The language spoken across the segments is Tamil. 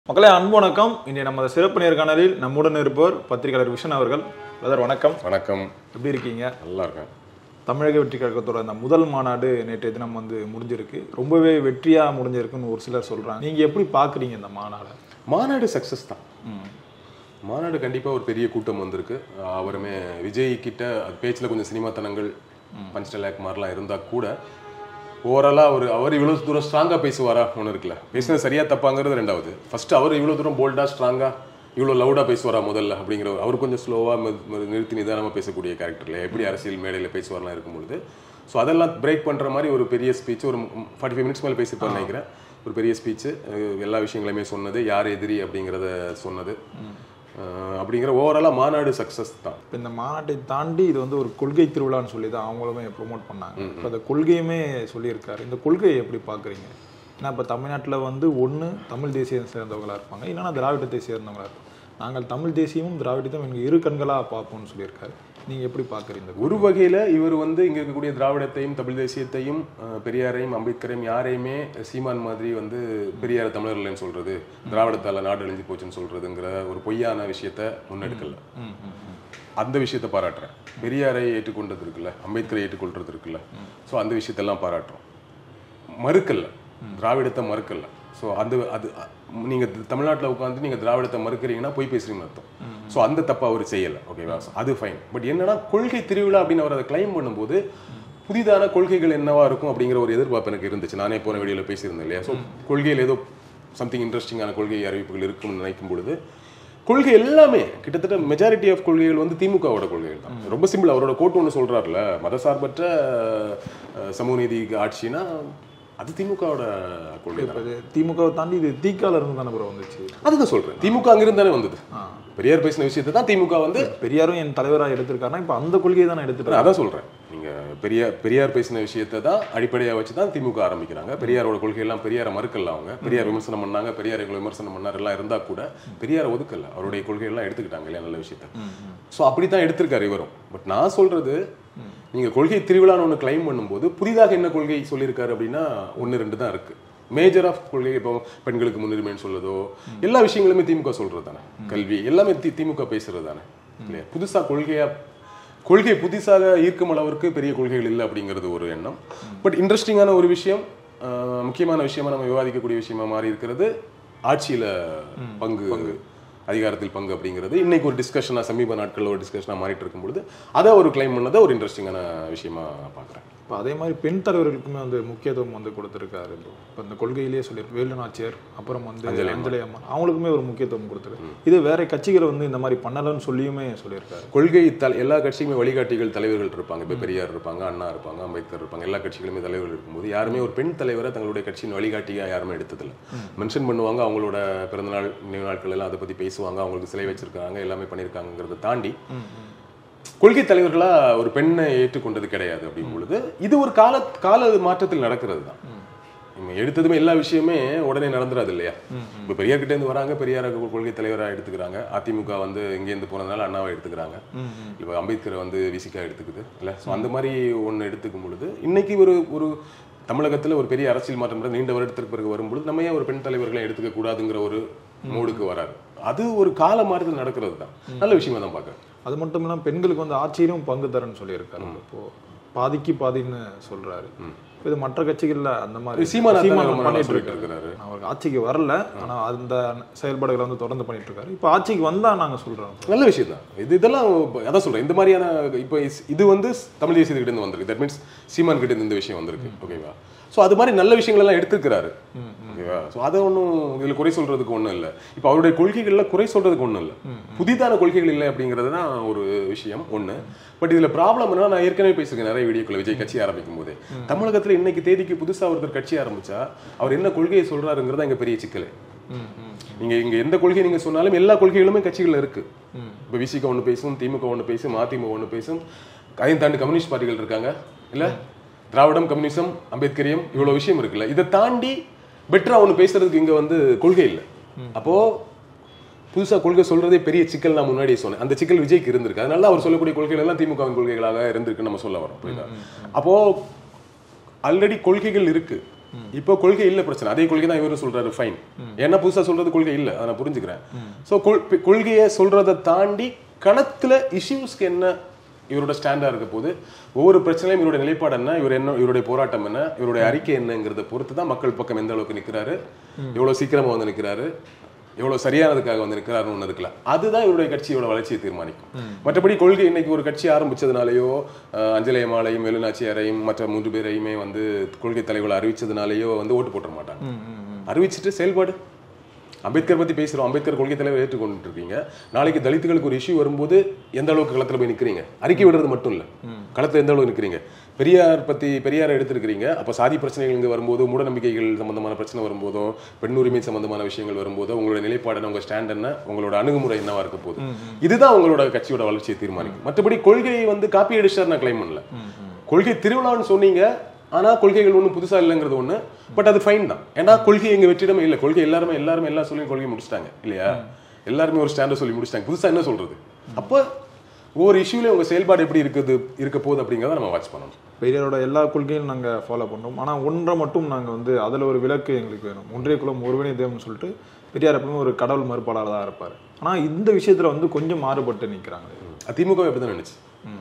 மக்களே அன்பு வணக்கம் இன்றைய நமது சிறப்பு நேர்காணலில் நம்முடன் இருப்பவர் பத்திரிகையாளர் விஷன் அவர்கள் பிரதர் வணக்கம் வணக்கம் எப்படி இருக்கீங்க நல்லா இருக்கேன் தமிழக வெற்றி கழகத்தோட அந்த முதல் மாநாடு நேற்றைய தினம் வந்து முடிஞ்சிருக்கு ரொம்பவே வெற்றியா முடிஞ்சிருக்குன்னு ஒரு சிலர் சொல்றாங்க நீங்க எப்படி பாக்குறீங்க இந்த மாநாடை மாநாடு சக்ஸஸ் தான் மாநாடு கண்டிப்பாக ஒரு பெரிய கூட்டம் வந்திருக்கு அஹ் அவருமே விஜய் கிட்ட அது பேச்சில் கொஞ்சம் சினிமாத்தனங்கள் பஞ்ச் டைலாக் மாதிரிலாம் இருந்தால் கூட ஓவராலாக அவர் அவர் இவ்வளோ தூரம் ஸ்ட்ராங்காக பேசுவாரா ஒன்று இருக்குல்ல பேசுனது சரியா தப்பாங்கிறது ரெண்டாவது ஃபர்ஸ்ட் அவர் இவ்வளோ தூரம் போல்டாக ஸ்ட்ராங்காக இவ்வளோ லவுடாக பேசுவாரா முதல்ல அப்படிங்கிற ஒரு- அவர் கொஞ்சம் ஸ்லோவாக நிறுத்தி நிதானமாக பேசக்கூடிய கேரக்டர்ல எப்படி அரசியல் மேடையில் பேசுவார்லாம் இருக்கும்பொழுது ஸோ அதெல்லாம் பிரேக் பண்ணுற மாதிரி ஒரு பெரிய ஸ்பீச் ஒரு ஃபார்ட்டி ஃபைவ் மினிட்ஸ் மேலே பேசியிருப்பான்னு நினைக்கிறேன் ஒரு பெரிய ஸ்பீச்சு எல்லா விஷயங்களையுமே சொன்னது யார் எதிரி அப்படிங்கிறத சொன்னது அஹ் அப்படிங்கிற ஓவராலாக மாநாடு சக்ஸஸ் தான் இப்ப இந்த மாநாட்டை தாண்டி இது வந்து ஒரு கொள்கை திருவிழான்னு சொல்லி தான் அவங்களுமே ப்ரோமோட் பண்ணாங்க இப்போ அந்த கொள்கையுமே சொல்லியிருக்காரு இந்த கொள்கையை எப்படி பார்க்குறீங்க ஏன்னா இப்போ தமிழ்நாட்டில் வந்து ஒன்று தமிழ் தேசியம் சேர்ந்தவங்களா இருப்பாங்க இல்லைன்னா திராவிடத்தை சேர்ந்தவங்களா இருப்பாங்க நாங்கள் தமிழ் தேசியமும் திராவிடத்தையும் எங்கள் இரு கண்களாக பார்ப்போம்னு சொல்லியிருக்காரு நீங்கள் எப்படி பார்க்குறீங்க ஒரு வகையில் இவர் வந்து இங்கே இருக்கக்கூடிய திராவிடத்தையும் தமிழ் தேசியத்தையும் அஹ், பெரியாரையும் அம்பேத்கரையும் யாரையுமே சீமான் மாதிரி வந்து பெரியார் தமிழர்கள்னு சொல்றது திராவிடத்தால நாடு அழிஞ்சு போச்சுன்னு சொல்றதுங்கிற ஒரு பொய்யான விஷயத்த முன்னெடுக்கல ம் ம் ம் அந்த விஷயத்த பாராட்டுறேன் பெரியாரை ஏற்றுக்கொண்டது இருக்குல்ல அம்பேத்கரை ஏற்றுக்கொள்றது இருக்குல்ல ஸோ அந்த விஷயத்தெல்லாம் பாராட்டுறோம் மறுக்கல்ல திராவிடத்தை மறுக்கல்ல ஸோ அந்த அது அ- நீங்க தமிழ்நாட்டில் உட்காந்து நீங்க திராவிடத்தை மறுக்கிறீங்கன்னா போய் பேசுறீங்கன்னு அர்த்தம் ஸோ அந்த தப்பை அவர் செய்யலை ஓகேவா அது ஃபைன் பட் என்னன்னா கொள்கை திருவிழா அப்படின்னு அவர் அதை கிளைம் பண்ணும்போது புதிதான கொள்கைகள் என்னவா இருக்கும் அப்படிங்கிற ஒரு எதிர்பார்ப்பு எனக்கு இருந்துச்சு நானே போன வீடியோவில் பேசியிருந்தேன் இல்லையா ஸோ கொள்கையில் ஏதோ சம்திங் இன்ட்ரெஸ்டிங்கான கொள்கை அறிவிப்புகள் இருக்கும்னு நினைக்கும் பொழுது கொள்கை எல்லாமே கிட்டத்தட்ட மெஜாரிட்டி ஆஃப் கொள்கைகள் வந்து திமுகவோட கொள்கைகள் தான் ரொம்ப சிம்பிள் அவரோட கோட் ஒன்று சொல்றாருல மதசார்பற்ற அஹ், சமூக நீதி ஆட்சினா அது திமுகவோட கொள்கை தான் இப்போ இது திமுகவை தாண்டி இது தீக்கால இருந்து தானே ப்ரோ வந்துச்சு அதுதான் சொல்றேன் திமுக அங்கிருந்து தானே வந்தது ஆ. பெரியார் பேசின விஷயத்தை தான் திமுக வந்து பெரியாரும் என் தலைவராக எடுத்திருக்காருன்னா இப்போ அந்த கொள்கையை தானே எடுத்துட்டு அதான் சொல்றேன் நீங்க பெரியார் பெரியார் பேசின விஷயத்தை தான் அடிப்படையா வச்சு தான் திமுக ஆரம்பிக்கிறாங்க பெரியாரோட கொள்கை எல்லாம் பெரியாரை மறுக்கல அவங்க பெரியார் விமர்சனம் பண்ணாங்க பெரியார் இவங்களை விமர்சனம் பண்ணார் எல்லாம் இருந்தா கூட பெரியாரை ஒதுக்கல அவருடைய கொள்கை எல்லாம் எடுத்துக்கிட்டாங்க இல்லையா நல்ல விஷயத்த ஸோ அப்படி தான் எடுத்திருக்காரு இவரும் பட் நான் சொல்றது நீங்க கொள்கை திருவிழான்னு ஒன்று கிளைம் பண்ணும்போது புதிதாக என்ன கொள்கை சொல்லியிருக்காரு அப்படின்னா ஒன்று ரெண்டு தான் இருக்கு மேஜர் ஆஃப் கொள்கை இப்போ பெண்களுக்கு முன்னுரிமைன்னு சொல்லுதோ எல்லா விஷயங்களுமே திமுக சொல்றது தானே கல்வி எல்லாமே தி- திமுக பேசுறது தானே இல்லையா புதுசா கொள்கையா கொள்கை புதுசாக ஈர்க்கும் அளவிற்கு பெரிய கொள்கைகள் இல்லை அப்படிங்கிறது ஒரு எண்ணம் பட் இன்ட்ரெஸ்டிங்கான ஒரு விஷயம் ஆஹ், முக்கியமான விஷயமா நம்ம விவாதிக்கக்கூடிய விஷயமா மாறி இருக்கிறது ஆட்சியில பங்கு அதிகாரத்தில் பங்கு அப்படிங்கிறது இன்னைக்கு ஒரு டிஸ்கஷனா சமீப நாட்கள்ல ஒரு டிஸ்கஷனா மாறிட்டு இருக்கும் பொழுது அதை ஒரு கிளைம் பண்ணதை ஒரு இன்ட்ரெஸ்டிங்கான விஷயமா பார்க்குறேன் இப்போ அதே மாதிரி பெண் தலைவர்களுக்குமே வந்து முக்கியத்துவம் வந்து கொடுத்துருக்காரு இப்போ இப்போ இந்த கொள்கையிலேயே சொல்லியிருக்கு வேலு நாச்சியார் அப்புறம் வந்து அஞ்சலி அம்மா அவங்களுக்குமே ஒரு முக்கியத்துவம் கொடுத்துருக்கு இது வேற கட்சிகள் வந்து இந்த மாதிரி பண்ணலன்னு சொல்லியுமே சொல்லியிருக்காரு கொள்கை தல் எல்லா கட்சியுமே வழிகாட்டிகள் தலைவர்கள் இருப்பாங்க இப்போ பெரியார் இருப்பாங்க அண்ணா இருப்பாங்க அம்பேத்கர் இருப்பாங்க எல்லா கட்சிகளுமே தலைவர்கள் இருக்கும்போது யாருமே ஒரு பெண் தலைவரை தங்களுடைய கட்சியின் வழிகாட்டியா யாருமே எடுத்ததில்ல மென்ஷன் பண்ணுவாங்க அவங்களோட பிறந்தநாள் நினைவு நாட்கள் எல்லாம் அதை பத்தி பேசுவாங்க அவங்களுக்கு சிலை வச்சிருக்காங்க எல்லாமே பண்ணியிருக்காங்கிறத தாண்டி கொள்கை தலைவர்களா ஒரு பெண்ணை ஏற்றுக்கொண்டது கிடையாது அப்படிங்கும் பொழுது இது ஒரு கால கால மாற்றத்தில் நடக்கிறது தான் நம்ம எடுத்ததுமே எல்லா விஷயமே உடனே நடந்துராது இல்லையா இப்போ பெரியார் கிட்ட இருந்து வராங்க பெரியார் கொள்கை தலைவரா எடுத்துக்கிறாங்க அதிமுக வந்து இங்கேருந்து போனதுனால அண்ணாவை எடுத்துக்கிறாங்க இப்போ அம்பேத்கரை வந்து விசிகா எடுத்துக்குது இல்ல ஸோ அந்த மாதிரி ஒன்று எடுத்துக்கும் பொழுது இன்னைக்கு ஒரு ஒரு தமிழகத்துல ஒரு பெரிய அரசியல் மாற்றம் நடந்து நீண்ட வருடத்திற்கு பிறகு வரும்பொழுது நம்ம ஏன் ஒரு பெண் தலைவர்களை எடுத்துக்க கூடாதுங்கிற ஒரு மூடுக்கு வராது அது ஒரு கால மாற்றத்தில் நடக்கிறது தான் நல்ல விஷயமா தான் பார்க்குறேன் அது மட்டும் இல்லாமல் பெண்களுக்கு வந்து ஆட்சியிலும் பங்கு தரேன்னு சொல்லியிருக்காரு இப்போ பாதிக்கு பாதின்னு சொல்றாரு இப்போ இது மற்ற கட்சிகள்ல அந்த மாதிரி சீமான் அதான் சீமான் ரொம்ப நாளா பண்ணிட்டு சொல்லிட்டு இருக்காரு இருக்கிறாரு. அவருக்கு ஆட்சிக்கு வரல ஆனா அந்த செயல்பாடுகளை வந்து தொடர்ந்து பண்ணிட்டு இருக்காரு இப்போ ஆட்சிக்கு வந்தா நாங்க சொல்றோம் நல்ல விஷயம் தான் இது இதெல்லாம் இப்ப அதான் சொல்றேன் இந்த மாதிரியான இப்போ இஸ்- இது வந்து தமிழ் தேசியத்துக்கிட்ட இருந்து வந்திருக்கு தட் மீன்ஸ் சீமான் கிட்ட இருந்து இந்த விஷயம் வந்திருக்கு ஓகேவா ஸோ அது மாதிரி நல்ல விஷயங்கள் எல்லாம் எடுத்துக்கிறாரு ஓகேவா ஸோ அதை ஒன்றும் இதில் குறை சொல்றதுக்கு ஒன்றும் இல்லை இப்போ அவருடைய கொள்கைகள்ல குறை சொல்றதுக்கு ஒன்றும் இல்லை புதிதான கொள்கைகள் இல்லை அப்படிங்கிறது தான் ஒரு விஷயம் ஒன்று பட் இதுல ப்ராப்ளம் என்னன்னா நான் ஏற்கனவே பேசியிருக்கேன் நிறைய வீடியோக்கள் விஜய் கட்சி ஆரம்பிக்கும் போதே தமிழகத்துல இன்னைக்கு தேதிக்கு புதுசா ஒருத்தர் கட்சி ஆரம்பிச்சா அவர் என்ன கொள்கையை சொல்றாருங்கிறதா இங்க பெரிய சிக்கல் நீங்க இங்க எந்த கொள்கை நீங்க சொன்னாலும் எல்லா கொள்கைகளுமே கட்சிகள்ல இருக்கு இப்ப விசிக ஒண்ணு பேசும் திமுக ஒண்ணு பேசும் அதிமுக ஒண்ணு பேசும் அதையும் தாண்டி கம்யூனிஸ்ட் பார்ட்டிகள் இருக்காங்க இல்ல திராவிடம் கம்யூனிசம் அம்பேத்கரியம் இவ்வளவு விஷயம் இருக்குல்ல இதை தாண்டி பெட்டரா ஒண்ணு பேசுறதுக்கு இங்க வந்து கொள்கை இல்லை அப்போ புதுசா கொள்கை சொல்றதே பெரிய சிக்கல் நான் முன்னாடியே சொன்னேன் அந்த சிக்கல் விஜய்க்கு இருந்திருக்கு அதனால அவர் சொல்லக்கூடிய கொள்கைகள் எல்லாம் திமுகவின் கொள்கைகளாக இருந்திருக்குன்னு நம்ம சொல்ல வரோம் புரியுதா அப்போ ஆல்ரெடி கொள்கைகள் இருக்கு இப்போ கொள்கை இல்ல பிரச்சனை அதே கொள்கை தான் இவரும் சொல்றாரு ஃபைன் ஏன்னா புதுசா சொல்றது கொள்கை இல்ல அதை நான் புரிஞ்சுக்கிறேன் ஸோ கொள்கையை சொல்றதை தாண்டி களத்துல இஷ்யூஸ்க்கு என்ன இவரோட ஸ்டாண்டா இருக்க போது ஒவ்வொரு பிரச்சனையும் இவருடைய நிலைப்பாடு என்ன இவர் என்ன இவருடைய போராட்டம் என்ன இவருடைய அறிக்கை என்னங்கிறத பொறுத்து தான் மக்கள் பக்கம் எந்த அளவுக்கு நிக்கிறாரு எவ்வளவு சீக்கிரமா வந்து நிக்கிறாரு எவ்வளவு சரியானதுக்காக வந்து நிற்கிறாருன்னு ஒன்று இருக்குல்ல அதுதான் இவருடைய கட்சியோட வளர்ச்சியை தீர்மானிக்கும் மற்றபடி கொள்கை இன்னைக்கு ஒரு கட்சி ஆரம்பிச்சதுனாலயோ அஹ், அஞ்சலி அம்மாளையும் வேலுநாச்சியாரையும் மற்ற மூன்று பேரையுமே வந்து கொள்கை தலைவர்களை அறிவிச்சதுனாலயோ வந்து ஓட்டு போட்டுற மாட்டாங்க அறிவிச்சிட்டு செயல்பாடு அம்பேத்கர் பத்தி பேசுறோம் அம்பேத்கர் கொள்கை தலைவர் ஏற்றுக்கொண்டு இருக்கீங்க நாளைக்கு தலித்துகளுக்கு ஒரு இஷ்யூ வரும்போது எந்த அளவுக்கு களத்துல போய் நிக்கிறீங்க அறிக்கை விடுறது மட்டும் இல்ல களத்துல எந்த அளவுக்கு நிக்கிறீங்க பெரியார் பத்தி பெரியாரை எடுத்திருக்கிறீங்க அப்ப சாதி பிரச்சனைகள் இங்க வரும்போது மூடநம்பிக்கைகள் சம்பந்தமான பிரச்சனை வரும்போதோ பெண் உரிமை சம்பந்தமான விஷயங்கள் வரும்போதோ உங்களோட நிலைப்பாடு என்ன, உங்க ஸ்டாண்ட் என்ன உங்களோட அணுகுமுறை என்னவா இருக்க போகுது இதுதான் உங்களோட கட்சியோட வளர்ச்சியை தீர்மானிக்கும் மற்றபடி கொள்கையை வந்து காப்பி அடிச்சார் நான் கிளைம் பண்ணல கொள்கை திருவிழான்னு சொன்னீங்க ஆனா கொள்கைகள் ஒன்றும் புதுசா இல்லைங்கிறது ஒண்ணு பட் அது ஃபைன் தான் ஏன்னா கொள்கை எங்க வெற்றிடமே இல்லை கொள்கை எல்லாருமே எல்லாருமே எல்லா சொல்லியும் கொள்கை முடிச்சிட்டாங்க இல்லையா எல்லாருமே ஒரு ஸ்டாண்டர்ட் சொல்லி முடிச்சிட்டாங்க புதுசா என்ன சொல்றது அப்போ ஒவ்வொரு இஷ்யூலயும் உங்க செயல்பாடு எப்படி இருக்குது இருக்க போகுது அப்படிங்கிறத நம்ம வாட்ச் பண்ணணும் பெரியாரோட எல்லா கொள்கையும் நாங்க ஃபாலோ பண்றோம் ஆனா ஒன்றை மட்டும் நாங்க வந்து அதுல ஒரு விளக்கு எங்களுக்கு வேணும் ஒன்றே குலம் ஒருவனே தேவம்னு சொல்லிட்டு பெரியார் எப்பவுமே ஒரு கடவுள் மறுப்பாளர் தான் இருப்பாரு ஆனா இந்த விஷயத்துல வந்து கொஞ்சம் மாறுபட்டு நிக்கிறாங்க திமுக அப்படிதான் நினைச்சு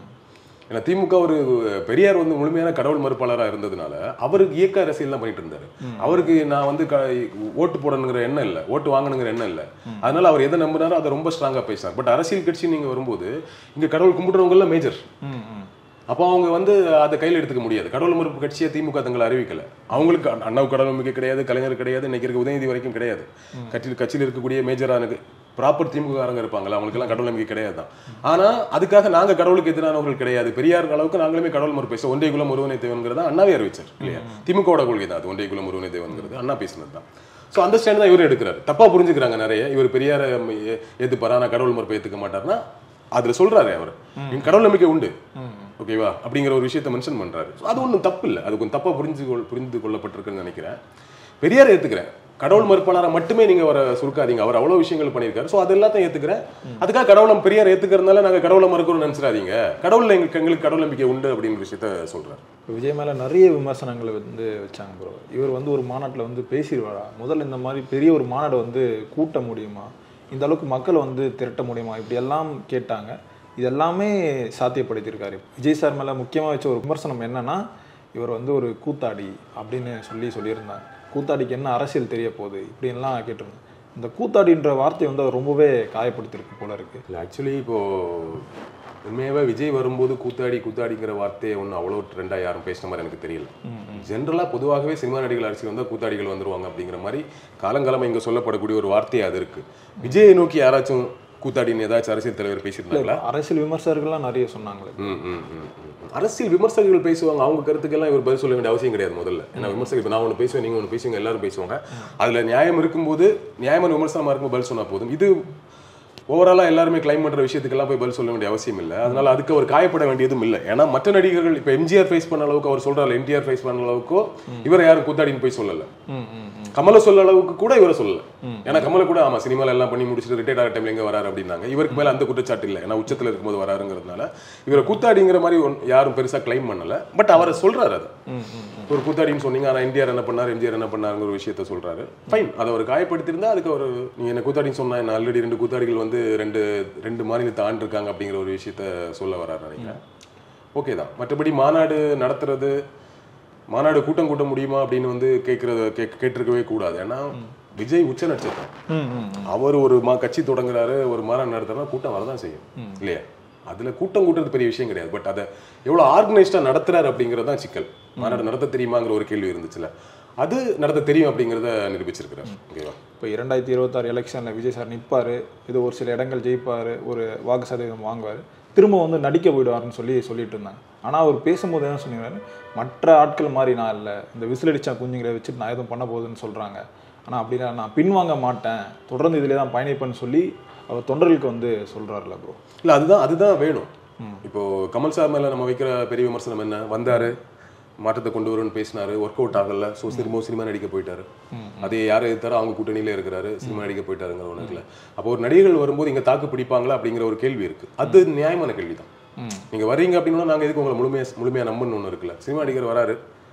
ஏன்னா திமுக ஒரு பெரியார் வந்து முழுமையான கடவுள் மறுப்பாளரா இருந்ததுனால அவருக்கு இயக்க அரசியல் தான் பண்ணிட்டு இருந்தாரு அவருக்கு நான் வந்து க- ஓட்டு போடணுங்கிற எண்ணம் இல்ல ஓட்டு வாங்கணுங்கிற எண்ணம் இல்ல அதனால அவர் எதை நம்பினாரோ அதை ரொம்ப ஸ்ட்ராங்கா பேசினார் பட் அரசியல் கட்சி நீங்க வரும்போது இங்க கடவுள் கும்பிடுறவங்க எல்லாம் மேஜர் ம், ம். அப்போ அவங்க வந்து அதை கையில் எடுத்துக்க முடியாது கடவுள் மறுப்பு கட்சியை திமுக தங்களை அறிவிக்கல அவங்களுக்கு அண்ணா- அண்ணாவுக்கு கடவுள் நம்பிக்கை கிடையாது கலைஞர் கிடையாது இன்னைக்கு இருக்க உதயநிதி வரைக்கும் கிடையாது கட்சியில் கட்சியில் இருக்கக்கூடிய மேஜரான ப்ராப்பர் திமுககாரங்க இருப்பாங்கல்ல அவங்களுக்கெல்லாம் கடவுள் நம்பிக்கை கிடையாது தான் ஆனா அதுக்காக நாங்க கடவுளுக்கு எதிரானவர்கள் கிடையாது பெரியார் அளவுக்கு நாங்களுமே கடவுள் மறுப்பு பேச ஒன்றை குலம் ஒருவனை தேவன்கிறதா அண்ணாவே அறிவிச்சார் இல்லையா திமுகவோட கொள்கை தான் அது ஒன்றை குலம் ஒருவனை தேவன்கிறது அண்ணா பேசினது தான் ஸோ அந்த ஸ்டாண்ட் தான் இவர் எடுக்கிறாரு தப்பா புரிஞ்சுக்கிறாங்க நிறைய இவர் பெரியார ஏத்துப்பாரா நான் கடவுள் மறுப்பை ஏத்துக்க மாட்டாருன்னா அதுல சொல்றாரு அவர் நீங்க கடவுள் நம்பிக்கை உண்டு ஓகேவா அப்படிங்கிற ஒரு விஷயத்தை மென்ஷன் பண்றாரு So, அது ஒன்றும் தப்பு இல்லை அது கொஞ்சம் தப்பா புரிஞ்சு கொள் புரிந்து கொள்ளப்பட்டிருக்குன்னு நினைக்கிறேன் பெரியார் ஏத்துக்கிறேன் கடவுள் மறுப்பாளரை மட்டுமே நீங்க அவரை சுருக்காதீங்க அவர் அவ்வளவு விஷயங்கள் பண்ணியிருக்காரு ஸோ அது எல்லாத்தையும் ஏத்துக்கிறேன் அதுக்காக கடவுளை பெரியார் ஏத்துக்கிறதுனால நாங்க கடவுளை மறுக்கணும்னு நினைச்சிடாதீங்க கடவுள்ல எங்களுக்கு எங்களுக்கு கடவுள் நம்பிக்கை உண்டு அப்படிங்கிற விஷயத்த சொல்றாரு இப்போ விஜய் மேல நிறைய விமர்சனங்களை வந்து வச்சாங்க ப்ரோ இவர் வந்து ஒரு மாநாட்டில் வந்து பேசிடுவாரா முதல்ல இந்த மாதிரி பெரிய ஒரு மாநாடு வந்து கூட்ட முடியுமா இந்த அளவுக்கு மக்களை வந்து திரட்ட முடியுமா இப்படி எல்லாம் கேட்டாங்க இது எல்லாமே சாத்தியப்படுத்தியிருக்காரு விஜய் சார் மேல முக்கியமா வச்ச ஒரு விமர்சனம் என்னன்னா இவர் வந்து ஒரு கூத்தாடி அப்படின்னு சொல்லி சொல்லியிருந்தாங்க கூத்தாடிக்கு என்ன அரசியல் தெரிய போகுது இப்படின்லாம் கேட்டிருந்தாங்க இந்த கூத்தாடின்ற வார்த்தை வந்து அவர் ரொம்பவே காயப்படுத்தியிருக்கு போல இருக்கு இல்லை ஆக்சுவலி இப்போ உண்மையாவே விஜய் வரும்போது கூத்தாடி கூத்தாடிங்கிற வார்த்தையை ஒன்றும் அவ்வளோ ட்ரெண்டாக யாரும் பேசின மாதிரி எனக்கு தெரியல ஜென்ரலாக பொதுவாகவே சினிமா நடிகர்கள் அரசியல் வந்தால் கூத்தாடிகள் வந்துருவாங்க அப்படிங்கிற மாதிரி காலங்காலமாக இங்கே சொல்லப்படக்கூடிய ஒரு வார்த்தை அது இருக்கு விஜயை நோக்கி யாராச்சும் கூத்தாடின்னு ஏதாச்சும் அரசியல் தலைவர் பேசியிருந்தாங்களா அரசியல் விமர்சகர்கள்லாம் நிறைய சொன்னாங்களே ம், ம், ம், ம். அரசியல் விமர்சகர்கள் பேசுவாங்க அவங்க கருத்துக்கெல்லாம் இவர் பதில் சொல்ல வேண்டிய அவசியம் கிடையாது முதல்ல ஏன்னா விமர்சகர் இப்போ நான் ஒன்று பேசுவேன் நீங்க ஒன்று பேசுவீங்க எல்லாரும் பேசுவாங்க அதுல நியாயம் இருக்கும்போது நியாயமான விமர்சனமா இருக்கும்போது பதில் சொன்னா போதும் இது ஓவராலா எல்லாருமே கிளைம் பண்ற விஷயத்துக்கெல்லாம் போய் பதில் சொல்ல வேண்டிய அவசியம் இல்லை அதனால அதுக்கு அவர் காயப்பட வேண்டியதும் இல்லை ஏன்னா மற்ற நடிகர்கள் இப்போ எம்ஜிஆர் ஃபேஸ் பண்ண அளவுக்கு அவர் சொல்றாரு என்டிஆர் ஃபேஸ் பண்ண அளவுக்கோ இவரை யாரும் கூத்தாடின்னு போய் சொல்லல ம் ம் ம் கமலை சொல்ல அளவுக்கு கூட இவரை சொல்லல ஏன்னா கமலை கூட ஆமா சினிமால எல்லாம் பண்ணி முடிச்சுட்டு ரிட்டையர்ட் ஆகிற டைம்ல எங்க வராரு அப்படின்னாங்க இவருக்கு மேல அந்த குற்றச்சாட்டு இல்லை ஏன்னா உச்சத்துல இருக்கும்போது வராருங்கிறதுனால இவரை கூத்தாடிங்கிற மாதிரி ஒன்- யாரும் பெருசா கிளைம் பண்ணல பட் அவரை சொல்றாரு அது ம் ம் ஒரு கூத்தாடின்னு சொன்னீங்க ஆனா என்டிஆர் என்ன பண்ணார் எம்ஜிஆர் என்ன பண்ணாருங்கிற ஒரு விஷயத்த சொல்றாரு ஃபைன் அதை அவர் காயப்படுத்தியிருந்தா அதுக்கு அவர் நீங்க என்ன கூத்தாடின்னு சொன்னா என்ன ஆல்ரெடி ரெண்டு கூத்தாடிகள் வந்து ரெண்டு ரெண்டு மாநிலத்தை ஆண்டிருக்காங்க அப்படிங்கிற ஒரு விஷயத்த சொல்ல வராரு நினைக்கிறேன் ஓகே தான் மற்றபடி மாநாடு நடத்துறது மாநாடு கூட்டம் கூட்ட முடியுமா அப்படின்னு வந்து கேட்கறது கேக் கேட்டிருக்கவே கூடாது ஏன்னா விஜய் உச்ச நட்சத்திரம் ம் ம் அவர் ஒரு மா கட்சி தொடங்குறாரு ஒரு மாநாடு நடத்துறா கூட்டம் வரதான் செய்யும் இல்லையா அதுல கூட்டம் கூட்டுறது பெரிய விஷயம் கிடையாது பட் அதை எவ்வளவு ஆர்கனைஸ்டா நடத்துறாரு அப்படிங்கறது தான் சிக்கல் மாநாடு நடத்த தெரியுமாங்கிற ஒரு கேள்வி இருந்துச்சுல அது நடத்த தெரியும் அப்படிங்கறத நிரூபிச்சிருக்கிறார் ஓகேவா இப்போ இரண்டாயிரத்தி இருபத்தாறு எலெக்ஷனில் விஜய் சார் நிற்பார் இது ஒரு சில இடங்கள் ஜெயிப்பார் ஒரு வாக்கு சதவீதம் வாங்குவார் திரும்ப வந்து நடிக்க போயிடுவாருன்னு சொல்லி சொல்லிட்டு இருந்தாங்க ஆனால் அவர் பேசும்போது என்ன சொன்னாரு மற்ற ஆட்கள் மாதிரி நான் இல்லை இந்த விசிலடிச்சா குஞ்சுங்களை வச்சுட்டு நான் எதுவும் பண்ண போகுதுன்னு சொல்கிறாங்க ஆனால் அப்படின்னா நான் பின்வாங்க மாட்டேன் தொடர்ந்து இதிலே தான் பயணிப்பேன்னு சொல்லி அவர் தொண்டர்களுக்கு வந்து சொல்கிறாருல ப்ரோ இல்ல அதுதான் அதுதான் வேணும் இப்போ கமல் சார் மேல நம்ம வைக்கிற பெரிய விமர்சனம் என்ன வந்தாரு மாற்றத்தை கொண்டு வரும்னு பேசினாரு ஒர்க் அவுட் ஆகல ஸோ திரும்பவும் சினிமா நடிக்க போயிட்டாரு அதே யாரை எதிர்த்தாரோ அவங்க கூட்டணியில இருக்கிறாரு சினிமா நடிக்க போயிட்டாருங்கிற ஒண்ணு இருக்குல்ல அப்போ ஒரு நடிகர்கள் வரும்போது இங்க தாக்கு பிடிப்பாங்களா அப்படிங்கிற ஒரு கேள்வி இருக்கு அது நியாயமான கேள்வி தான் நீங்க வர்றீங்க அப்படின்னா நாங்க எதுக்கு உங்களை முழுமையா முழுமையா நம்பணும் ஒண்ணு இருக்குல்ல சினிமா நடிகர் வராரு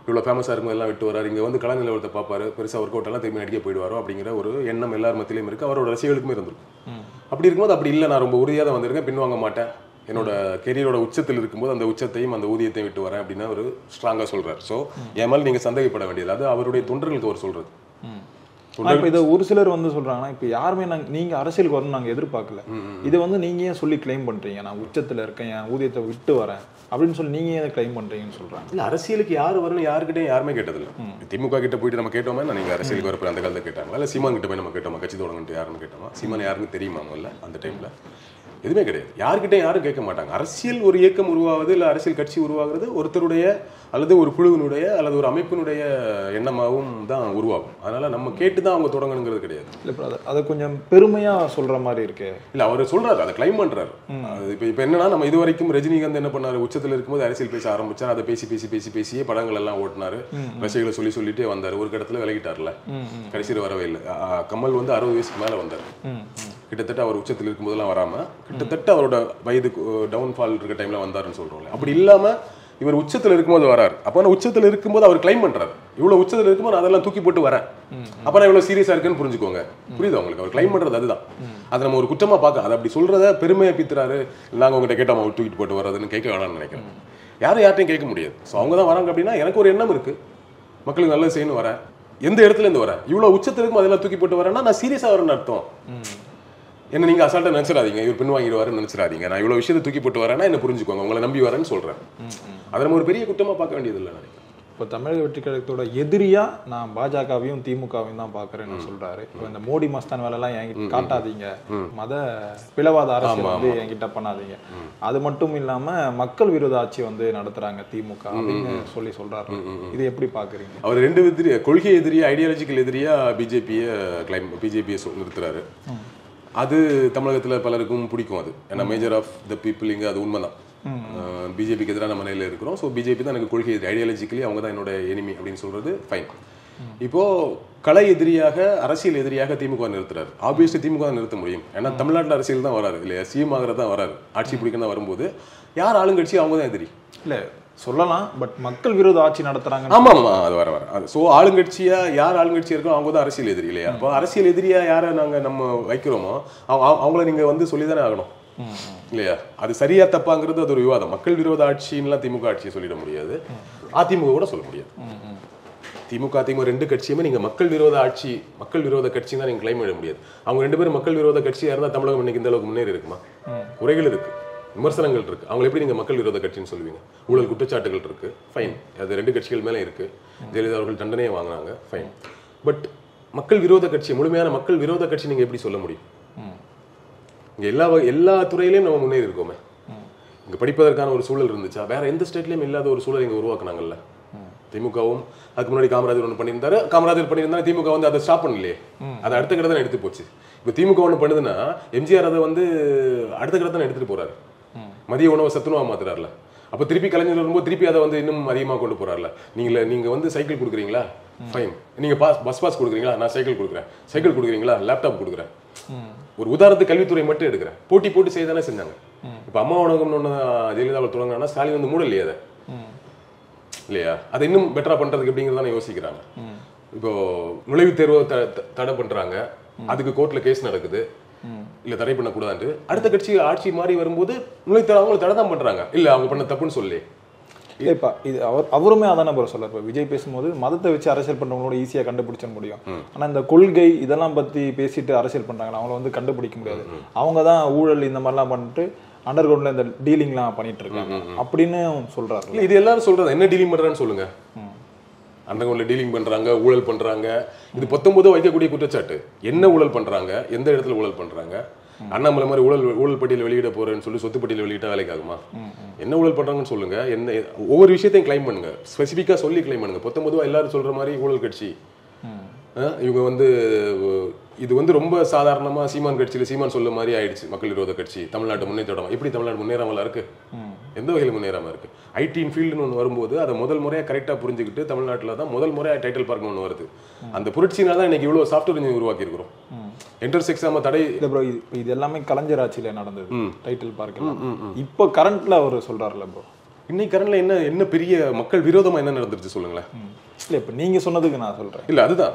இவ்வளோ ஃபேமஸாக இருக்கும் எல்லாம் விட்டு வராரு இங்கே வந்து கலை நிலவரத்தை பார்ப்பாரு பெருசாக ஒர்க் அவுட் எல்லாம் திரும்பி நடிக்க போயிடுவாரோ அப்படிங்கிற ஒரு எண்ணம் எல்லார் மத்தியிலையும் இருக்குது அவரோட ரசிகர்களுக்குமே இருந்திருக்கும் அப்படி இருக்கும்போது அப்படி இல்லை நான் ரொம்ப உறுதியாக தான் வந்திருக்கேன் பின்வாங்க மாட்டேன் என்னோட கெரியரோட உச்சத்தில் இருக்கும்போது அந்த உச்சத்தையும் அந்த ஊதியத்தையும் விட்டு வரேன் அப்படின்னு அவர் ஸ்ட்ராங்காக சொல்றாரு ஸோ என் மேலே நீங்கள் சந்தேகப்பட வேண்டியது அது அவருடைய தொண்டர்களுக்கு அவர் சொல்றது ஆனா இப்ப இதை ஒரு சிலர் வந்து சொல்றாங்கன்னா இப்ப யாருமே நாங்க நீங்க அரசியலுக்கு வரணும் நாங்க எதிர்பார்க்கல இதை வந்து நீங்க ஏன் சொல்லி கிளைம் பண்றீங்க நான் உச்சத்துல இருக்கேன் என் ஊதியத்தை விட்டு வரேன் அப்படின்னு சொல்லி நீங்க ஏன் கிளைம் பண்றீங்கன்னு சொல்றாங்க இல்ல அரசியலுக்கு யார் வரணும் யாருக்கிட்டையும் யாருமே கேட்டதில்ல திமுக கிட்ட போயிட்டு நம்ம கேட்டோமா நான் நீங்க அரசியலுக்கு வரப்போ அந்த காலத்துல கேட்டாங்களா இல்ல சீமான் கிட்ட போய் நம்ம கேட்டோமா கட்சி தொடங்கன்ட்டு யாருன்னு கேட்டோமா சீமான் யாருன்னு தெரியுமா முதல்ல அந்த டைம்ல எதுவுமே கிடையாது யார்கிட்ட யாரும் கேட்க மாட்டாங்க அரசியல் ஒரு இயக்கம் உருவாகுது இல்ல அரசியல் கட்சி உருவாகுறது ஒருத்தருடைய அல்லது ஒரு குழுவினுடைய அல்லது ஒரு அமைப்பினுடைய எண்ணமாகவும் தான் உருவாகும் அதனால நம்ம கேட்டு தான் அவங்க தொடங்கணுங்கிறது கிடையாது இல்ல இப்ப அதை- அதை கொஞ்சம் பெருமையா சொல்ற மாதிரி இருக்கு இல்ல அவர் சொல்றாரு அதை கிளைம் பண்றாரு அது இப்ப இப்ப என்னன்னா நம்ம இது வரைக்கும் ரஜினிகாந்த் என்ன பண்ணாரு உச்சத்துல இருக்கும்போது அரசியல் பேச ஆரம்பிச்சார் அதை பேசி பேசி பேசி பேசியே படங்கள் எல்லாம் ஓட்டினாரு ரசிகர்களை சொல்லி சொல்லிட்டே வந்தாரு ஒரு இடத்துல விலகிட்டார்ல கடைசியில் வரவே இல்லை அ, அ, கமல் வந்து அறுபது வயசுக்கு மேல வந்தார் கிட்டத்தட்ட அவர் உச்சத்தில் இருக்கும்போதெல்லாம் வராம கிட்டத்தட்ட அவரோட வயது டவுன்ஃபால் இருக்க டைம்ல வந்தாருன்னு சொல்றோம்ல அப்படி இல்லாம இவர் உச்சத்துல இருக்கும்போது வராரு அப்ப நான் உச்சத்துல இருக்கும்போது அவர் கிளைம் பண்றாரு இவ்வளவு உச்சத்துல இருக்கும்போது நான் அதெல்லாம் தூக்கி போட்டு வரேன் அப்ப நான் இவ்வளவு சீரியஸா இருக்கேன்னு புரிஞ்சுக்கோங்க புரியுது உங்களுக்கு அவர் கிளைம் பண்றது அதுதான் அதை நம்ம ஒரு குற்றமா பார்க்க அதை அப்படி சொல்றத பெருமையை பித்துறாரு நாங்க உங்ககிட்ட கேட்டோம் அவர் தூக்கிட்டு போட்டு வர்றதுன்னு கேட்க வேணாம்னு நினைக்கிறேன் யாரும் யார்ட்டையும் கேட்க முடியாது ஸோ அவங்க தான் வராங்க அப்படின்னா எனக்கு ஒரு எண்ணம் இருக்கு மக்களுக்கு நல்லது செய்யணும் வரேன் எந்த இடத்துல இருந்து வரேன் இவ்வளவு உச்சத்துல இருக்கும் அதெல்லாம் தூக்கி போட்டு வரேன்னா நான் சீரியஸா வரேன்னு அர்த்தம் என்ன நீங்க அசால்ட்டா நினைச்சிடாதீங்க இவர் பின் வாங்கிடுவாருன்னு நினைச்சிடாதீங்க நான் இவ்வளவு விஷயத்தை தூக்கி போட்டு வரேன்னா என்ன புரிஞ்சுக்கோங்க உங்களை நம்பி வரேன்னு சொல்றேன் அதை நம்ம ஒரு பெரிய குற்றமா பார்க்க வேண்டியது இல்லை நினைக்கிறேன் இப்போ தமிழக வெற்றி கழகத்தோட எதிரியா நான் பாஜகவையும் திமுகவையும் தான் பாக்குறேன்னு சொல்றாரு இப்போ இந்த மோடி மஸ்தான் வேலை எல்லாம் என்கிட்ட காட்டாதீங்க மத பிளவாத அரசியல் வந்து என்கிட்ட பண்ணாதீங்க அது மட்டும் இல்லாம மக்கள் விரோத ஆட்சி வந்து நடத்துறாங்க திமுக அப்படின்னு சொல்லி சொல்றாரு இது எப்படி பாக்குறீங்க அவர் ரெண்டு எதிரி கொள்கை எதிரியா ஐடியாலஜிக்கல் எதிரியா பிஜேபியை கிளைம் பிஜேபியை நிறுத்துறாரு அது தமிழகத்துல பலருக்கும் பிடிக்கும் அது ஏன்னா மேஜர் ஆஃப் த பீப்புள் இங்க அது உண்மைதான் பிஜேபிக்கு எதிரான மனையில இருக்கிறோம் ஸோ பிஜேபி தான் எனக்கு கொள்கை எதிரி ஐடியாலஜிக்கலி அவங்க தான் என்னோட எனிமி அப்படின்னு சொல்றது ஃபைன் இப்போ கலை எதிரியாக அரசியல் எதிரியாக திமுக நிறுத்துறாரு ஆப்வியஸ்லி திமுக தான் நிறுத்த முடியும் ஏன்னா தமிழ்நாட்டில் அரசியல் தான் வராரு இல்லையா சிஎம் ஆகிறது தான் வராரு ஆட்சி பிடிக்க தான் வரும்போது யார் ஆளுங்கட்சி அவங்க தான் எதிரி இல்ல சொல்லலாம் பட் மக்கள் விரோத ஆட்சி நடத்துறாங்க ஆமா ஆமா அது வர வர அது ஸோ ஆளுங்கட்சியா யார் ஆளுங்கட்சியா இருக்கோ அவங்க தான் அரசியல் எதிரி இல்லையா அப்போ அரசியல் எதிரியா யாரை நாங்க நம்ம வைக்கிறோமோ அவங்க அவங்க- அவங்கள நீங்க வந்து சொல்லிதானே ஆகணும் இல்லையா அது சரியா தப்பாங்கிறது அது ஒரு விவாதம் மக்கள் விரோத ஆட்சின்னுலாம் திமுக ஆட்சியை சொல்லிட முடியாது அதிமுக கூட சொல்ல முடியாது திமுக அதிமுக ரெண்டு கட்சியுமே நீங்க மக்கள் விரோத ஆட்சி மக்கள் விரோத கட்சி தான் நீங்க கிளைம் பண்ண முடியாது அவங்க ரெண்டு பேரும் மக்கள் விரோத கட்சியா இருந்தா தமிழகம் இன்னைக்கு இந்த அளவுக்கு முன்னேறி இருக்குமா குறைகள் இருக்கு விமர்சனங்கள் இருக்கு அவங்க எப்படி நீங்க மக்கள் விரோத கட்சின்னு சொல்லுவீங்க ஊழல் குற்றச்சாட்டுகள் இருக்கு ஃபைன் அது ரெண்டு கட்சிகள் மேலே இருக்கு ஜெயலலிதா அவர்கள் தண்டனையை வாங்கினாங்க ஃபைன் பட் மக்கள் விரோத கட்சி முழுமையான மக்கள் விரோத கட்சி நீங்க எப்படி சொல்ல முடியும் இங்க எல்லா வகை- எல்லா துறையிலையும் நம்ம முன்னேறி இருக்கோமே இங்க படிப்பதற்கான ஒரு சூழல் இருந்துச்சா வேற எந்த ஸ்டேட்லயும் இல்லாத ஒரு சூழல் இங்க உருவாக்குனாங்கல்ல திமுகவும் அதுக்கு முன்னாடி காமராஜர் ஒன்று பண்ணியிருந்தாரு காமராஜர் பண்ணியிருந்தா திமுக வந்து அதை ஸ்டாப் பண்ணலையே அதை அடுத்த கடை தான் எடுத்து போச்சு இப்போ திமுக ஒன்று பண்ணுதுன்னா எம்ஜிஆர் அதை வந்து அடுத்த கடை தான் எடுத்துட்டு போறாரு மதிய உணவை சத்துணவா மாத்துறாருல அப்போ திருப்பி கலைஞர் வரும்போது திருப்பி அதை வந்து இன்னும் அதிகமாக கொண்டு போறாருல நீங்கள நீங்க வந்து சைக்கிள் கொடுக்குறீங்களா ஃபைன் நீங்க பாஸ் பஸ் பாஸ் கொடுக்குறீங்களா நான் சைக்கிள் கொடுக்குறேன் சைக்கிள் கொடுக்குறீங்களா லேப்டாப் கொடுக்குறேன் ஒரு உதாரணத்துக்கு கல்வித்துறை மட்டும் எடுக்கிறேன் போட்டி போட்டு செய்ய தானே செஞ்சாங்க இப்போ அம்மா உணவகம்னு ஒன்று ஜெயலலிதா அவர் தொடங்கினா ஸ்டாலின் வந்து மூடலையே அதை இல்லையா அதை இன்னும் பெட்டரா பண்றதுக்கு எப்படிங்கிறத தானே யோசிக்கிறாங்க இப்போ நுழைவுத் தேர்வை த- த- தடை பண்றாங்க அதுக்கு கோர்ட்ல கேஸ் நடக்குது இல்ல தடை பண்ணக்கூடாது அடுத்த கட்சி ஆட்சி மாறி வரும்போது நுழைவுத் அவங்களை தடை தான் பண்றாங்க இல்ல அவங்க பண்ண தப்புன்னு சொல்லி இல்ல இப்ப இது அவர் அவருமே அதான ப்ரோ சொல்ல இப்ப விஜய் பேசும்போது மதத்தை வச்சு அரசியல் பண்றவங்களோட ஈஸியா கண்டுபிடிச்ச முடியும் ஆனா இந்த கொள்கை இதெல்லாம் பத்தி பேசிட்டு அரசியல் பண்றாங்களா அவங்கள வந்து கண்டுபிடிக்க முடியாது அவங்க தான் ஊழல் இந்த மாதிரிலாம் பண்ணிட்டு அண்டர் கிரவுண்ட்ல இந்த டீலிங்லாம் பண்ணிட்டு இருக்காங்க அப்படின்னு சொல்றாரு இல்ல இது எல்லாரும் சொல்றது என்ன டீலிங் பண்றான்னு சொல்லுங்க அந்த டீலிங் பண்றாங்க ஊழல் பண்றாங்க இது பத்தொன்பது வைக்கக்கூடிய குற்றச்சாட்டு என்ன ஊழல் பண்றாங்க எந்த இடத்துல ஊழல் பண்றாங்க அண்ணாமலை மாதிரி ஊழல் ஊழல் பட்டியல் வெளியிட போறேன்னு சொல்லி சொத்து பட்டியல் வெளியிட்டா வேலைக்கு ஆகுமா என்ன ஊழல் பண்றாங்கன்னு சொல்லுங்க என்ன ஒவ்வொரு விஷயத்தையும் கிளைம் பண்ணுங்க ஸ்பெசிஃபிக்கா சொல்லி கிளைம் பண்ணுங்க பத்தொன்பதுவா எல்லாரும் சொல்ற மாதிரி ஊழல் கட்சி அஹ் இவங்க வந்து அஹ், இது வந்து ரொம்ப சாதாரணமா சீமான் கட்சியில சீமான் சொல்ல மாதிரி ஆயிடுச்சு மக்கள் விரோத கட்சி தமிழ்நாட்டு முன்னேற்றம் எப்படி தமிழ்நாடு முன்னேறாமலா இருக்கு எந்த வகையில் முன்னேறாம இருக்கு ஐடின் ஃபீல்டுன்னு ஒன்று வரும்போது அதை முதல் முறையா கரெக்டா புரிஞ்சுக்கிட்டு தமிழ்நாட்டுல தான் முதல் முறையா டைட்டில் பார்க்னு ஒன்று வருது அந்த புரட்சினால தான் இன்னைக்கு இவ்வளவு சாஃப்ட்வேர் இன்ஜினியர் உருவாக்கி இருக்கிறோம் என்ட்ரன்ஸ் எக்ஸாம தடை இல்ல ப்ரோ இது இது எல்லாமே கலைஞர் ஆட்சியில நடந்தது டைட்டில் பார்க்கலாம் இப்போ கரண்ட்ல அவர் சொல்றாருல ப்ரோ இன்னைக்கு கரண்ட்ல என்ன என்ன பெரிய மக்கள் விரோதமா என்ன நடந்துருச்சு சொல்லுங்களேன் இல்லை இப்போ நீங்கள் சொன்னதுக்கு நான் சொல்கிறேன் இல்ல அதுதான்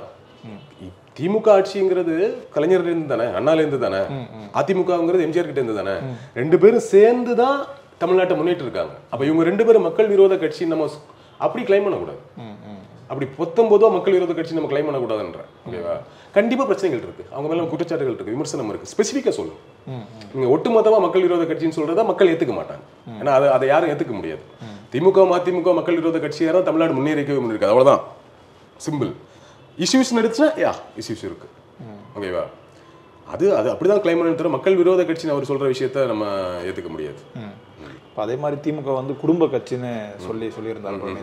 திமுக ஆட்சிங்கிறது கலைஞர் இருந்து தானே அண்ணால இருந்து தானே அதிமுகங்கிறது எம்ஜிஆர் கிட்ட இருந்து தானே ரெண்டு பேரும் சேர்ந்து தான் தமிழ்நாட்டை முன்னேற்றி இருக்காங்க அப்ப இவங்க ரெண்டு பேரும் மக்கள் விரோத கட்சி நம்ம ஸ்- அப்படி கிளைம் பண்ணக்கூடாது அப்படி பொத்தொன்பதோ மக்கள் விரோத கட்சி நம்ம கிளைம் பண்ணக்கூடாதுன்ற ஓகேவா கண்டிப்பா பிரச்சனைகள் இருக்கு அவங்க மேல குற்றச்சாட்டுகள் இருக்கு விமர்சனம் இருக்கு ஸ்பெசிஃபிக்கா சொல்லும் நீங்க ஒட்டுமொத்தமா மக்கள் விரோத கட்சின்னு சொல்றதா மக்கள் ஏத்துக்க மாட்டாங்க ஏன்னா அதை அதை யாரும் ஏத்துக்க முடியாது திமுக அதிமுக மக்கள் விரோத கட்சியாரா தமிழ்நாடு முன்னேறிக்கவே முன்னேறிக்காது அவ்வளவுதான் சிம்பிள் இஷ்யூஸ் நடிச்சா யா இஷ்யூஸ் இருக்கு ஓகேவா அது அது அப்படிதான் கிளைம் பண்ணி தவிர மக்கள் விரோத கட்சின்னு அவர் சொல்ற விஷயத்த நம்ம ஏத்துக்க முடியாது இப்போ அதே மாதிரி திமுக வந்து குடும்ப கட்சின்னு சொல்லி சொல்லியிருந்தார்கள்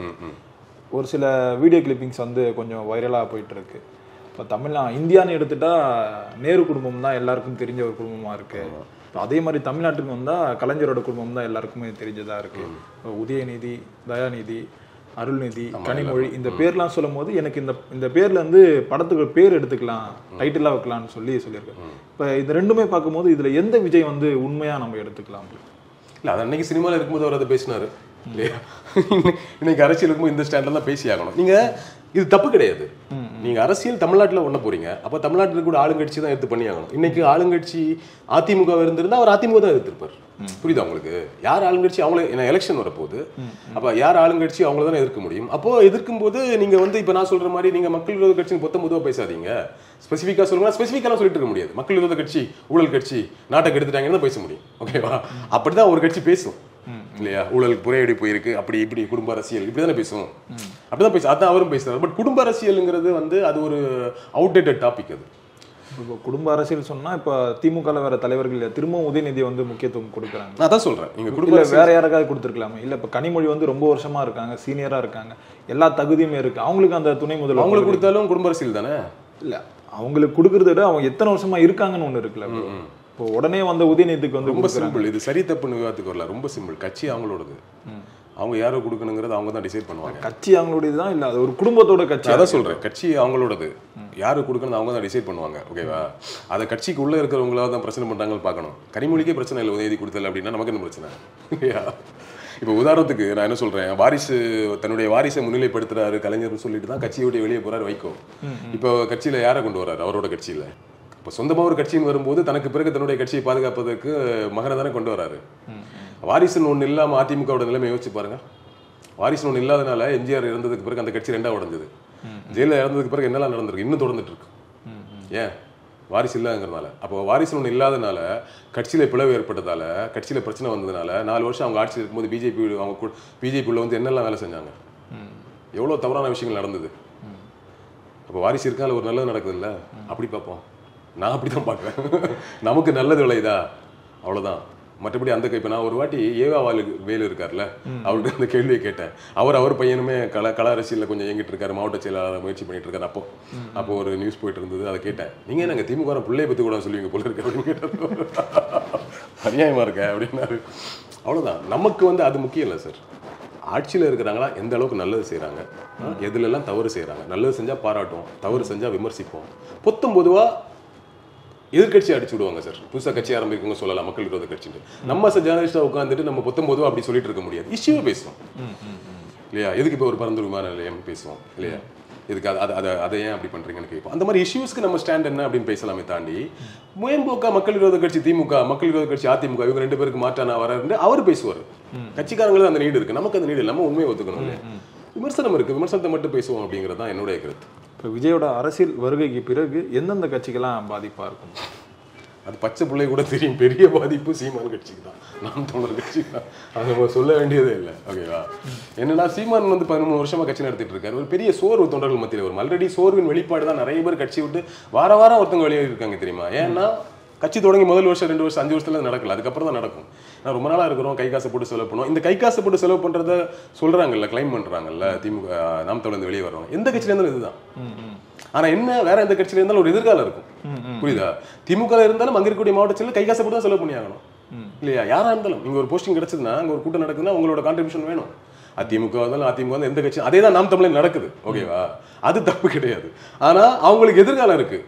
ஒரு சில வீடியோ கிளிப்பிங்ஸ் வந்து கொஞ்சம் வைரலாக போயிட்டு இருக்கு இப்போ தமிழ்நா இந்தியான்னு எடுத்துட்டா நேரு குடும்பம் தான் எல்லாருக்கும் தெரிஞ்ச ஒரு குடும்பமா இருக்கு இப்போ அதே மாதிரி தமிழ்நாட்டுக்கு வந்தா கலைஞரோட குடும்பம் தான் எல்லாருக்குமே தெரிஞ்சதா இருக்கு இப்போ உதயநிதி தயாநிதி அருள்நிதி கனிமொழி இந்த பேர்லாம் சொல்லும் போது எனக்கு இந்த இந்த பேர்ல இருந்து படத்துக்கு பேர் எடுத்துக்கலாம் டைட்டிலாக வைக்கலாம்னு சொல்லி சொல்லியிருக்கேன் இப்போ இது ரெண்டுமே பார்க்கும்போது இதுல எந்த விஜய் வந்து உண்மையா நம்ம எடுத்துக்கலாம் இல்ல அது அன்னைக்கு சினிமால இருக்கும்போது அவர் அதை பேசினாரு இல்லையா இன்னைக்கு அரசியல் இருக்கும்போது இந்த ஸ்டாண்ட்ல தான் பேசி ஆகணும் நீங்க இது தப்பு கிடையாது நீங்க அரசியல் தமிழ்நாட்டுல ஒண்ண போறீங்க அப்ப தமிழ்நாட்டுல கூட ஆளுங்கட்சி தான் எடுத்து பண்ணி ஆகணும் இன்னைக்கு ஆளுங்கட்சி அதிமுக இருந்திருந்தா அவர் அதிமுக தான் எதிர்த்திருப்பார் புரியுதா உங்களுக்கு யார் ஆளுங்கட்சி அவங்களே என்ன எலெக்ஷன் வரப்போகுது அப்ப யார் ஆளுங்கட்சி அவங்கள தானே எதிர்க்க முடியும் அப்போ எதிர்க்கும் போது நீங்க வந்து இப்ப நான் சொல்ற மாதிரி நீங்க மக்கள் விரோத கட்சின்னு பொத்த பொதுவா பேசாதீங்க ஸ்பெசிஃபிக்கா சொல்லுங்க ஸ்பெசிஃபிக்காலாம் சொல்லிட்டு இருக்க முடியாது மக்கள் விரோத கட்சி ஊழல் கட்சி நாட்டை கெடுத்துட்டாங்கன்னு தான் பேச முடியும் ஓகேவா அப்படிதான் ஒரு கட்சி பேசும் இல்லையா ஊழல் புறையடி போயிருக்கு அப்படி இப்படி குடும்ப அரசியல் இப்படி தானே பேசும் அப்படிதான் பேசும் அதான் அவரும் பேசுறாரு பட் குடும்ப அரசியலுங்கிறது வந்து அது ஒரு அவுடேட்டட் டாபிக் அது இப்போ குடும்ப அரசியல் சொன்னா இப்போ திமுகல வேற தலைவர்கள் இல்ல, திரும்பவும் உதயநிதி வந்து முக்கியத்துவம் கொடுக்குறாங்க நான் அதான் சொல்றேன் நீங்க குடும்ப இல்ல வேற யாருக்காவது கொடுத்துருக்கலாமே இல்ல இப்ப கனிமொழி வந்து ரொம்ப வருஷமா இருக்காங்க சீனியரா இருக்காங்க எல்லா தகுதியுமே இருக்கு அவங்களுக்கு அந்த துணை முதல்வர் அவங்களுக்கு கொடுத்தாலும் குடும்ப அரசியல் தானே இல்ல அவங்களுக்கு கொடுக்கறத விட அவங்க எத்தனை வருஷமா இருக்காங்கன்னு ஒண்ணு இருக்குல்ல இப்போ. இப்போ உடனே வந்த உதயநிதிக்கு வந்து ரொம்ப கொடுக்குறாங்க. சிம்பிள் இது சரி தப்புன்னு விவாதத்துக்கு வரல ரொம்ப சிம்பிள் கட்சி அவங்களோடது அவங்க யாரோ கொடுக்கணுங்கிறது அவங்க தான் டிசைட் பண்ணுவாங்க கட்சி அவங்களுடையதுதான் இல்ல அது ஒரு குடும்பத்தோட கட்சி நான் அதான் சொல்றேன் கட்சி அவங்களோடது யாரு கொடுக்கணும் அவங்க தான் டிசைட் பண்ணுவாங்க ஓகேவா அதை கட்சிக்கு உள்ள இருக்கிறவங்களா தான் பிரச்சனை பண்றாங்கன்னு பார்க்கணும் கனிமொழிக்கே பிரச்சனை இல்லை உதவி கொடுத்தல அப்படின்னா நமக்கு என்ன பிரச்சனை இல்லையா இப்போ உதாரணத்துக்கு நான் என்ன சொல்றேன் வாரிசு தன்னுடைய வாரிசை முன்னிலைப்படுத்துறாரு கலைஞர்னு சொல்லிட்டு தான் கட்சியை விட்டு வெளியே போறாரு வைகோ இப்போ கட்சியில யாரை கொண்டு வராரு அவரோட கட்சியில இப்போ சொந்தமா ஒரு கட்சின்னு வரும்போது தனக்கு பிறகு தன்னுடைய கட்சியை பாதுகாப்பதற்கு மகனை தானே கொண்டு வராரு வாரிசுன்னு ஒண்ணு இல்லாம அதிமுகவோட நிலைமை யோசிச்சு பாருங்க வாரிசு ஒன்று இல்லாதனால எம்ஜிஆர் இறந்ததுக்கு பிறகு அந்த கட்சி ரெண்டா உடைஞ்சது ஜெயில இறந்ததுக்கு பிறகு என்னெல்லாம் நடந்திருக்கு இன்னும் தொடர்ந்துட்டு இருக்கு ஏன் வாரிசு இல்லாதங்கிறதுனால அப்போ வாரிசு ஒன்று இல்லாதனால கட்சியில பிளவு ஏற்பட்டதால கட்சியில பிரச்சனை வந்ததுனால நாலு வருஷம் அவங்க ஆட்சியில் இருக்கும்போது பிஜேபி அவங்க பிஜேபி உள்ள வந்து என்னெல்லாம் வேலை செஞ்சாங்க எவ்வளவு தவறான விஷயங்கள் நடந்தது அப்போ வாரிசு இருக்கால ஒரு நல்லது நடக்குது இல்ல அப்படி பார்ப்போம் நான் அப்படி தான் பார்க்குறேன் நமக்கு நல்லது விளையுதா அவ்வளவுதான் மற்றபடி அந்த இப்போ நான் ஒரு வாட்டி ஏவா வாலு வேலு இருக்கார்ல அவர்கிட்ட இந்த கேள்வியை கேட்டேன் அவர் அவர் பையனுமே கல கல அரசியலில் கொஞ்சம் இயங்கிட்டு இருக்காரு மாவட்ட செயலாளர் முயற்சி பண்ணிட்டு இருக்காரு அப்போ அப்போ ஒரு நியூஸ் போயிட்டு இருந்தது அதை கேட்டேன் நீங்க நாங்கள் திமுக பிள்ளைய பற்றி கூட சொல்லுவீங்க போல இருக்கு அப்படின்னு கேட்டார் அநியாயமா இருக்க அப்படின்னாரு அவ்வளவுதான் நமக்கு வந்து அது முக்கியம் இல்லை சார் ஆட்சியில் இருக்கிறாங்களா எந்த அளவுக்கு நல்லது செய்கிறாங்க எதுலெல்லாம் தவறு செய்கிறாங்க நல்லது செஞ்சால் பாராட்டுவோம் தவறு செஞ்சால் விமர்சிப்போம் பொத்தம் பொதுவாக எதிர்கட்சி அடிச்சு விடுவாங்க சார் புதுசாக கட்சி ஆரம்பிக்கவங்க சொல்லலாம் மக்கள் விரோத கட்சின்னு நம்ம சார் ஜேர்னலிஸ்டாக உட்காந்துட்டு நம்ம பொத்தம் பொதுவாக அப்படி சொல்லிட்டு இருக்க முடியாது இஷ்யூவை பேசுவோம் இல்லையா எதுக்கு இப்போ ஒரு பரந்தூர் விமான நிலையம் பேசுவோம் இல்லையா இதுக்கு அது அது- அதை அதை ஏன் அப்படி பண்றீங்கன்னு கேட்போம் அந்த மாதிரி இஷ்யூஸ்க்கு நம்ம ஸ்டாண்ட் என்ன அப்படின்னு பேசலாமே தாண்டி மேம்போக்கா மக்கள் விரோத கட்சி திமுக மக்கள் விரோத கட்சி அதிமுக இவங்க ரெண்டு பேருக்கு மாற்றானா வராருன்னு அவர் பேசுவார் கட்சிக்காரங்களுக்கு அந்த நீடு இருக்கு நமக்கு அந்த நீடு நம்ம உண்மையை ஒத்துக்கணும் இல்லையா விமர்சனம் இருக்கு விமர்சனத்தை மட்டும் பேசுவோம் அப்படிங்கிறது தான் என்னுடைய கருத்து இப்போ விஜயோட அரசியல் வருகைக்கு பிறகு எந்தெந்த கட்சிக்கெல்லாம் பாதிப்பா இருக்கும் அது பச்சை பிள்ளை கூட தெரியும் பெரிய பாதிப்பு சீமான் கட்சிக்கு தான் நாம் தமிழர் கட்சிக்கு தான் அது நம்ம சொல்ல வேண்டியதே இல்லை ஓகேவா என்னன்னா சீமான் வந்து பதிமூணு வருஷமா கட்சி நடத்திட்டு இருக்காரு ஒரு பெரிய சோர்வு தொண்டர்கள் மத்தியில் வரும் ஆல்ரெடி சோர்வின் வெளிப்பாடு தான் நிறைய பேர் கட்சி விட்டு வார வாரம் ஒருத்தவங்க வெளியே இருக்காங்க தெரியுமா ஏன்னா கட்சி தொடங்கி முதல் வருஷம் ரெண்டு வருஷம் அஞ்சு வருஷத்துல நடக்கல அதுக்கப்புறம் தான் நடக்கும் நான் ரொம்ப நாளா இருக்கிறோம் கை காசை போட்டு செலவு பண்ணுவோம் இந்த கை காசை போட்டு செலவு பண்றத சொல்றாங்கல்ல கிளைம் பண்றாங்கல்ல திமுக நாம் தொடர்ந்து வெளியே வர்றவங்க எந்த கட்சியில இருந்தாலும் இதுதான் ஆனா என்ன வேற எந்த கட்சியில இருந்தாலும் ஒரு எதிர்காலம் இருக்கும் புரியுதா திமுக ல இருந்தாலும் அங்க இருக்கக்கூடிய மாவட்டத்தில் கை காசை போட்டு தான் செலவு பண்ணி ஆகணும் இல்லையா யாரா இருந்தாலும் நீங்க ஒரு போஸ்டிங் கிடைச்சதுன்னா அங்க ஒரு கூட்டம் நடக்குதுன்னா உங்களோட கான்ட்ரிபியூஷன் வேணும் அதிமுக இருந்தாலும் அதிமுக வந்து எந்த கட்சி அதே தான் நாம் தமிழில் நடக்குது ஓகேவா அது தப்பு கிடையாது ஆனா அவங்களுக்கு எதிர்காலம் இருக்கு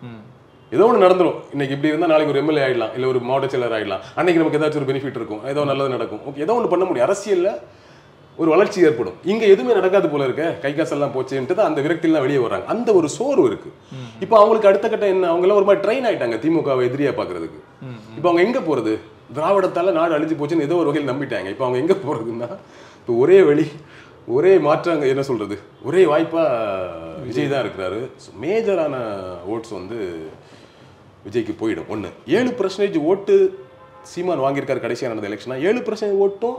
ஏதோ ஒன்று நடந்துரும் இன்னைக்கு இப்படி இருந்தால் நாளைக்கு ஒரு எம்எல்ஏ ஆயிடலாம் இல்லை ஒரு மாவட்ட செயலர் ஆயிடலாம் அன்னைக்கு நமக்கு ஏதாச்சும் ஒரு பெனிஃபிட் இருக்கும் ஏதோ நல்லது நடக்கும் ஓகே ஏதோ ஒன்று பண்ண முடியும் அரசியல்ல ஒரு வளர்ச்சி ஏற்படும் இங்க எதுவுமே நடக்காது போல இருக்க கை காசெல்லாம் போச்சுன்ட்டு தான் அந்த விரக்தியெல்லாம் வெளியே வர்றாங்க அந்த ஒரு சோர்வு இருக்கு இப்போ அவங்களுக்கு அடுத்த கட்டம் என்ன அவங்க எல்லாம் ஒரு மாதிரி ட்ரெயின் ஆயிட்டாங்க திமுகவை எதிரியா பாக்குறதுக்கு இப்போ அவங்க எங்க போறது திராவிடத்தால நாடு அழிஞ்சு போச்சுன்னு ஏதோ ஒரு வகையில் நம்பிட்டாங்க இப்போ அவங்க எங்க போறதுன்னா இப்போ ஒரே வழி ஒரே மாற்றாங்க என்ன சொல்றது ஒரே வாய்ப்பா விஜய் தான் இருக்கிறாரு மேஜரான ஓட்ஸ் வந்து விஜய்க்கு போயிடும் ஒன்று ஏழு பர்சன்டேஜ் ஓட்டு சீமான் வாங்கியிருக்காரு கடைசியாக நடந்த எலெக்ஷனா ஏழு பர்சன்டேஜ் ஓட்டும்